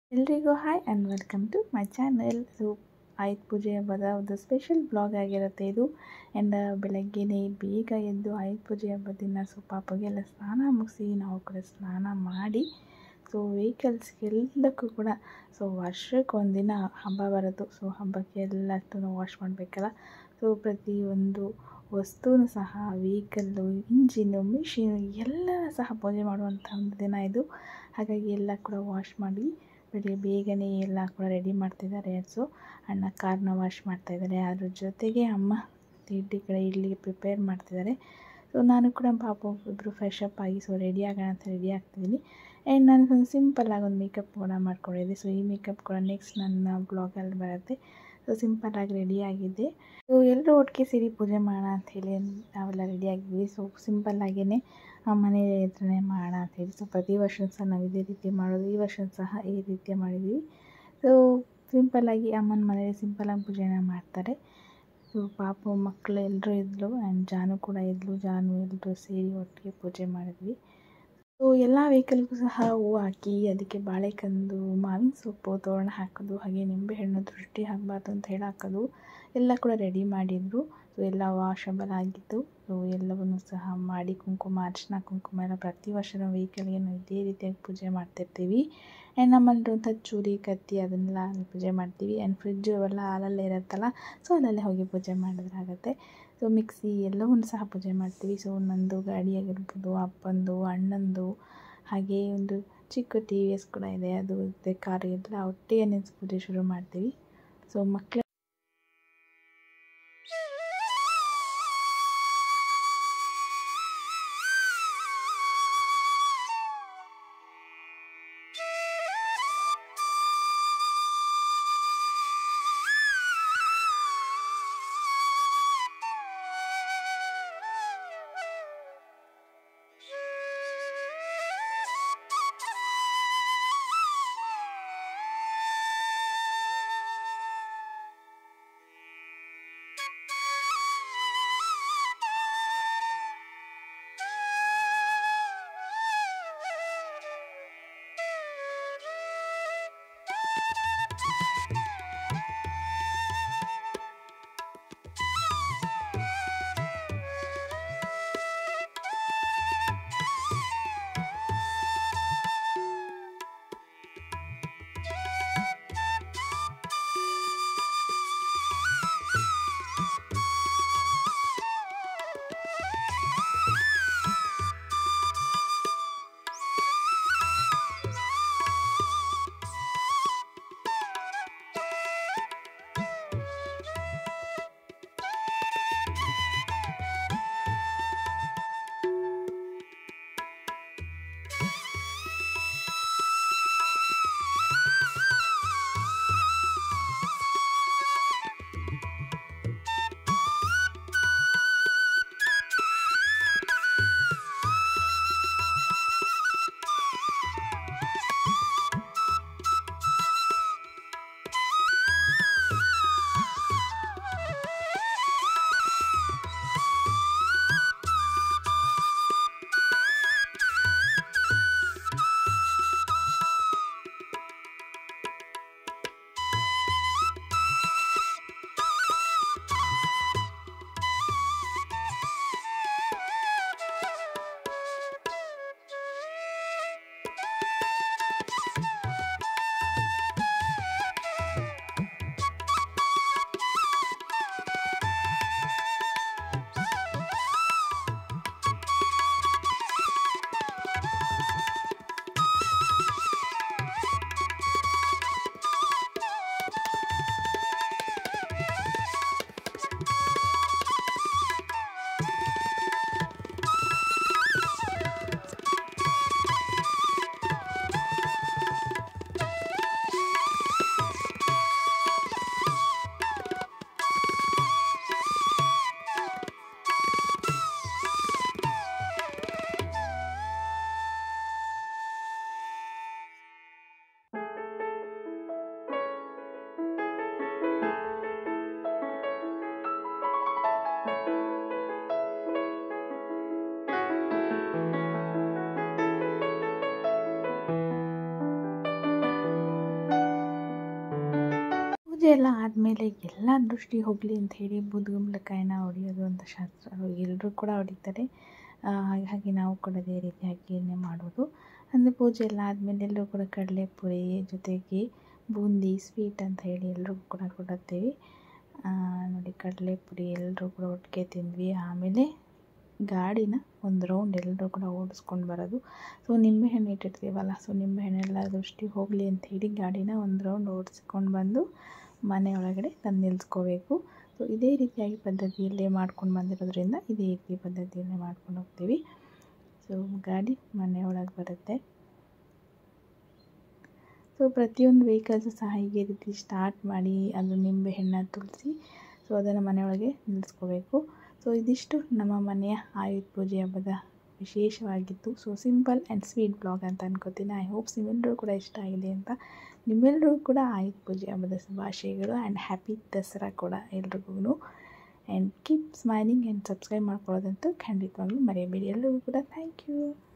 ಎಲ್ರಿಗೂ hi and welcome to my channel so Ayudha Puja ಹಬ್ಬದ ಒಂದು ಸ್ಪೆಷಲ್ ಬ್ಲಾಗ್ ಆಗಿರುತ್ತೆ ಇದು ಆ್ಯಂಡ್ ಬೆಳಗ್ಗೆನೇ ಬೇಗ ಎದ್ದು ಆಯುಧ ಪೂಜೆ ಹಬ್ಬದ ದಿನ ಸೊ ಪಾಪಗೆಲ್ಲ ಸ್ನಾನ ಮುಗಿಸಿ ನಾವು ಕೂಡ ಸ್ನಾನ ಮಾಡಿ ಸೊ ವೆಹಿಕಲ್ಸ್ಗೆಲ್ಲದಕ್ಕೂ ಕೂಡ ಸೊ ವರ್ಷಕ್ಕೆ ಒಂದಿನ ಹಬ್ಬ ಬರೋದು ಸೊ ಹಬ್ಬಕ್ಕೆ ಎಲ್ಲದನ್ನು ವಾಶ್ ಮಾಡಬೇಕಲ್ಲ ಸೊ ಪ್ರತಿಯೊಂದು ವಸ್ತುನೂ ಸಹ ವೆಹಿಕಲ್ಲು ಇಂಜಿನ್ನು ಮಿಷಿನು ಎಲ್ಲ ಸಹ ಪೂಜೆ ಮಾಡುವಂಥ ಒಂದು ದಿನ ಇದು ಹಾಗಾಗಿ ಎಲ್ಲ ಕೂಡ ವಾಶ್ ಮಾಡಿ ಬೆಳಿಗ್ಗೆ ಬೇಗನೆ ಎಲ್ಲ ಕೂಡ ರೆಡಿ ಮಾಡ್ತಿದ್ದಾರೆ ಸೊ ಅಣ್ಣ ಕಾರ್ನ ವಾಶ್ ಮಾಡ್ತಾಯಿದ್ದಾರೆ ಅದ್ರ ಜೊತೆಗೆ ಅಮ್ಮ ತಿಂಡಿ ಕಡೆ ಇಡ್ಲಿಗೆ ಪ್ರಿಪೇರ್ ಮಾಡ್ತಿದ್ದಾರೆ ಸೊ ನಾನು ಕೂಡ ಪಾಪ ಇಬ್ಬರು ಫ್ರೆಶ್ ಅಪ್ ಆಗಿ ಸೊ ರೆಡಿ ಆಗೋಣ ಅಂತ ರೆಡಿ ಆಗ್ತಿದ್ದೀನಿ ಆ್ಯಂಡ್ ನಾನು ಒಂದು ಸಿಂಪಲ್ಲಾಗಿ ಒಂದು ಮೇಕಪ್ ಕೂಡ ಮಾಡ್ಕೊಂಡಿದ್ದೆ ಸೊ ಈ ಮೇಕಪ್ ಕೂಡ ನೆಕ್ಸ್ಟ್ ನನ್ನ ಬ್ಲಾಗಲ್ಲಿ ಬರುತ್ತೆ ಸೊ ಸಿಂಪಲ್ಲಾಗಿ ರೆಡಿಯಾಗಿದ್ದೆ ಸೊ ಎಲ್ಲರೂ ಒಟ್ಟಿಗೆ ಸೇರಿ ಪೂಜೆ ಮಾಡೋಣ ಅಂಥೇಳಿ ನಾವೆಲ್ಲ ರೆಡಿಯಾಗಿದ್ವಿ ಸೊ ಸಿಂಪಲ್ಲಾಗೇ ಮನೆ ಹತ್ರನೇ ಮಾಡೋಣ ಅಂಥೇಳಿ ಸೊ ಪ್ರತಿ ವರ್ಷ ಸಹ ನಾವು ಇದೇ ರೀತಿ ಮಾಡೋದು ಈ ವರ್ಷ ಸಹ ಈ ರೀತಿ ಮಾಡಿದ್ವಿ ಸೊ ಸಿಂಪಲ್ಲಾಗಿ ಅಮ್ಮನ ಮನೇಲಿ ಸಿಂಪಲ್ಲಾಗಿ ಪೂಜೆನ ಮಾಡ್ತಾರೆ ಸೊ ಪಾಪು ಮಕ್ಕಳು ಎಲ್ಲರೂ ಇದ್ದರು ಆ್ಯಂಡ್ ಜಾನು ಕೂಡ ಇದ್ಲು ಜಾನು ಎಲ್ಲರೂ ಸೇರಿ ಒಟ್ಟಿಗೆ ಪೂಜೆ ಮಾಡಿದ್ವಿ ಸೊ ಎಲ್ಲ ವೆಹಿಕಲ್ಗೂ ಸಹ ಹೂವು ಹಾಕಿ ಅದಕ್ಕೆ ಬಾಳೆಕಂದು ಮಾವಿನ ಸೊಪ್ಪು ತೋರಣ ಹಾಕೋದು ಹಾಗೆ ನಿಂಬೆಹಣ್ಣು ದೃಷ್ಟಿ ಆಗಬಾರ್ದು ಅಂತ ಹೇಳಿ ಹಾಕೋದು ಎಲ್ಲ ಕೂಡ ರೆಡಿ ಮಾಡಿದರು ಸೊ ಎಲ್ಲ ವಾಶಬಲ್ ಆಗಿತ್ತು ಸೊ ಎಲ್ಲವನ್ನೂ ಸಹ ಮಾಡಿ ಕುಂಕುಮ ಅರ್ಶಿನ ಕುಂಕುಮ ಎಲ್ಲ ಪ್ರತಿ ವರ್ಷ ನಾವು ವೆಹಿಕಲ್ಗೆ ನಾವು ಇದೇ ರೀತಿಯಾಗಿ ಪೂಜೆ ಮಾಡ್ತಿರ್ತೀವಿ ಆ್ಯಂಡ್ ನಮ್ಮಲ್ಲಿರುವಂಥ ಚೂರಿ ಕತ್ತಿ ಅದನ್ನೆಲ್ಲ ಅಲ್ಲಿ ಪೂಜೆ ಮಾಡ್ತೀವಿ ಆ್ಯಂಡ್ ಫ್ರಿಜ್ಜು ಅವೆಲ್ಲ ಹಾಲಲ್ಲೇ ಇರುತ್ತಲ್ಲ ಸೊ ಅಲ್ಲಲ್ಲೇ ಹೋಗಿ ಪೂಜೆ ಮಾಡಿದ್ರಾಗುತ್ತೆ ಸೊ ಮಿಕ್ಸಿ ಎಲ್ಲವನ್ನೂ ಸಹ ಪೂಜೆ ಮಾಡ್ತೀವಿ ಸೊ ನಂದು ಗಾಡಿಯಾಗಿರ್ಬೋದು ಅಪ್ಪಂದು ಅಣ್ಣಂದು ಹಾಗೆ ಒಂದು ಚಿಕ್ಕ ಟಿ ವಿ ಎಸ್ ಕೂಡ ಇದೆ ಅದು ಮತ್ತು ಕಾರ್ ಎಲ್ಲ ಒಟ್ಟಿಗೆ ನಿಲ್ಲಿಸಿ ಪೂಜೆ ಶುರು ಮಾಡ್ತೀವಿ ಸೊ ಮಕ್ಕಳ ಪೂಜೆ ಎಲ್ಲ ಆದಮೇಲೆ ಎಲ್ಲ ದೃಷ್ಟಿ ಹೋಗಲಿ ಅಂತ ಹೇಳಿ ಬೂದುಗುಂಬಳಕಾಯಿನ ಹೊಡೆಯೋದು ಅಂತ ಶಾಸ್ತ್ರ ಎಲ್ಲರೂ ಕೂಡ ಹೊಡಿತಾರೆ ಆ, ಹಾಗಾಗಿ ನಾವು ಕೂಡ ಅದೇ ರೀತಿಯಾಗಿಯೇ ಮಾಡೋದು ಅಂದರೆ ಪೂಜೆ ಎಲ್ಲ ಆದಮೇಲೆ ಎಲ್ಲರೂ ಕೂಡ ಕಡಲೆಪುರಿ ಜೊತೆಗೆ ಬೂಂದಿ ಸ್ವೀಟ್ ಅಂತ ಹೇಳಿ ಎಲ್ರಿಗೂ ಕೂಡ ಕೊಡುತ್ತೀವಿ ಆ, ನೋಡಿ ಕಡಲೆಪುರಿ ಎಲ್ಲರೂ ಕೂಡ ಒಟ್ಟಿಗೆ ತಿಂದ್ವಿ ಆಮೇಲೆ ಗಾಡಿನ ಒಂದು ರೌಂಡ್ ಎಲ್ಲರೂ ಕೂಡ ಓಡಿಸ್ಕೊಂಡು ಬರೋದು ಸೊ ನಿಂಬೆಹಣ್ಣು ಇಟ್ಟಿರ್ತೀವಲ್ಲ ಸೊ ನಿಂಬೆಹಣ್ಣೆಲ್ಲ ದೃಷ್ಟಿ ಹೋಗಲಿ ಅಂತ ಹೇಳಿ ಗಾಡಿನ ಒಂದು ರೌಂಡ್ ಓಡಿಸ್ಕೊಂಡು ಬಂದು ಮನೆ ಒಳಗಡೆ ತಂದು ನಿಲ್ಲಿಸ್ಕೋಬೇಕು ಸೊ ಇದೇ ರೀತಿಯಾಗಿ ಪದ್ಧತಿಯಲ್ಲೇ ಮಾಡ್ಕೊಂಡು ಬಂದಿರೋದ್ರಿಂದ ಇದೇ ರೀತಿ ಪದ್ಧತಿಯಲ್ಲೇ ಮಾಡ್ಕೊಂಡು ಹೋಗ್ತೀವಿ ಸೊ ಗಾಡಿ ಮನೆ ಒಳಗೆ ಬರುತ್ತೆ ಸೊ ಪ್ರತಿಯೊಂದು ವೆಹಿಕಲ್ಸು ಸಹ ಹೀಗೆ ರೀತಿ ಸ್ಟಾರ್ಟ್ ಮಾಡಿ ಅದು ನಿಂಬೆಹಣ್ಣ ತುಳಸಿ ಸೊ ಅದನ್ನು ಮನೆಯೊಳಗೆ ನಿಲ್ಲಿಸ್ಕೋಬೇಕು ಸೊ ಇದಿಷ್ಟು ನಮ್ಮ ಮನೆಯ ಆಯುಧ ಪೂಜೆ ಹಬ್ಬದ ವಿಶೇಷವಾಗಿತ್ತು so simple and sweet blog ಅಂತ ಅನ್ಕೋತೀನಿ ಐ ಹೋಪ್ಸ್ ನಿಮ್ಮೆಲ್ಲರೂ ಕೂಡ ಇಷ್ಟ ಆಗಿದೆ ಅಂತ ನಿಮ್ಮೆಲ್ಲರಿಗೂ ಕೂಡ ಆಯುಧ ಪೂಜೆ ಹಬ್ಬದ ಶುಭಾಶಯಗಳು ಆ್ಯಂಡ್ ಹ್ಯಾಪಿ ದಸರಾ ಕೂಡ ಎಲ್ರಿಗೂ and keep smiling and subscribe ಮಾಡ್ಕೊಳ್ಳೋದಂತೂ ಖಂಡಿತವಾಗ್ಲೂ ಮರೆಯಬೇಡಿ ಎಲ್ರಿಗೂ ಕೂಡ ಥ್ಯಾಂಕ್ ಯು